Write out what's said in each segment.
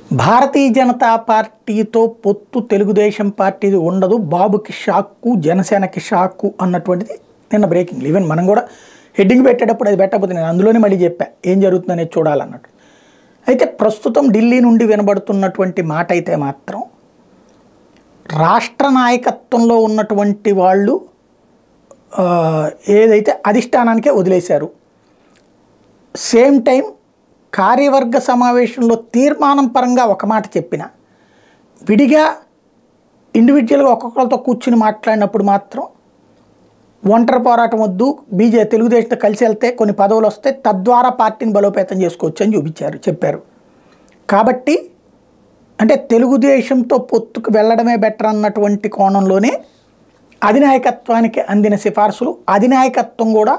భారతీయ జనతా పార్టీతో పొత్తు తెలుగుదేశం పార్టీది ఉండదు బాబుకి షాక్కు జనసేనకి షాక్కు అన్నటువంటిది నిన్న బ్రేకింగ్ ఈవెన్ మనం కూడా హెడ్డింగ్ పెట్టేటప్పుడు అది పెట్టకపోతే నేను అందులోనే మళ్ళీ చెప్పా ఏం జరుగుతుందనేది చూడాలన్నట్టు అయితే ప్రస్తుతం ఢిల్లీ నుండి వినబడుతున్నటువంటి మాట అయితే మాత్రం రాష్ట్ర నాయకత్వంలో ఉన్నటువంటి వాళ్ళు ఆ, ఏదైతే అధిష్టానానికే వదిలేశారు సేమ్ టైం కార్యవర్గ సమావేశంలో తీర్మానం పరంగా ఒక మాట చెప్పిన విడిగా ఇండివిజువల్గా ఒక్కొక్కరితో కూర్చుని మాట్లాడినప్పుడు మాత్రం ఒంటరి పోరాటం వద్దు బీజే తెలుగుదేశంతో కలిసి వెళ్తే కొన్ని పదవులు వస్తే తద్వారా పార్టీని బలోపేతం చేసుకోవచ్చు అని చూపించారు చెప్పారు కాబట్టి అంటే తెలుగుదేశంతో పొత్తుకు వెళ్ళడమే బెటర్ అన్నటువంటి కోణంలోనే అధినాయకత్వానికి అందిన సిఫార్సులు అధినాయకత్వం కూడా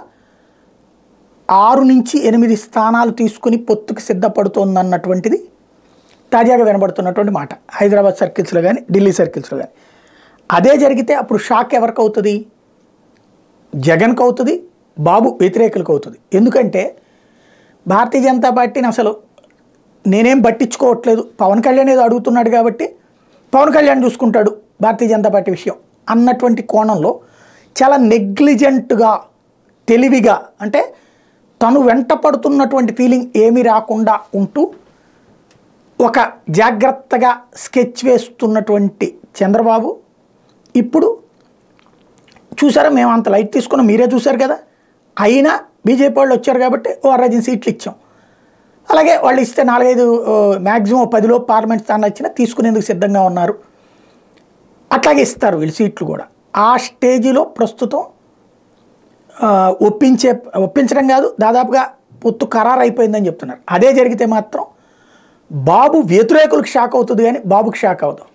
ఆరు నుంచి ఎనిమిది స్థానాలు తీసుకుని పొత్తుకు సిద్ధపడుతోందన్నటువంటిది తాజాగా వినబడుతున్నటువంటి మాట హైదరాబాద్ సర్కిల్స్లో కానీ ఢిల్లీ సర్కిల్స్లో కానీ అదే జరిగితే అప్పుడు షాక్ ఎవరికి అవుతుంది జగన్కి అవుతుంది బాబు వ్యతిరేకులకు అవుతుంది ఎందుకంటే భారతీయ జనతా పార్టీని అసలు నేనేం పట్టించుకోవట్లేదు పవన్ కళ్యాణ్ ఏదో అడుగుతున్నాడు కాబట్టి పవన్ కళ్యాణ్ చూసుకుంటాడు భారతీయ జనతా పార్టీ విషయం అన్నటువంటి కోణంలో చాలా నెగ్లిజెంట్గా తెలివిగా అంటే తను వెంట పడుతున్నటువంటి ఫీలింగ్ ఏమీ రాకుండా ఉంటూ ఒక జాగ్రత్తగా స్కెచ్ వేస్తున్నటువంటి చంద్రబాబు ఇప్పుడు చూసారా మేము అంత లైట్ తీసుకున్నాం మీరే చూశారు కదా అయినా బీజేపీ వాళ్ళు వచ్చారు కాబట్టి ఓ అరజన్ సీట్లు ఇచ్చాం అలాగే వాళ్ళు ఇస్తే నాలుగైదు మ్యాక్సిమం పదిలో పార్లమెంట్ స్థానాలు ఇచ్చినా తీసుకునేందుకు సిద్ధంగా ఉన్నారు అట్లాగే ఇస్తారు వీళ్ళు సీట్లు కూడా ఆ స్టేజిలో ప్రస్తుతం ఆ, ఒప్పించే ఒప్పించడం కాదు దాదాపుగా పొత్తు ఖరారు అయిపోయిందని చెప్తున్నారు అదే జరిగితే మాత్రం బాబు వ్యతిరేకులకు షాక్ అవుతుంది కానీ బాబుకి షాక్ అవుతుంది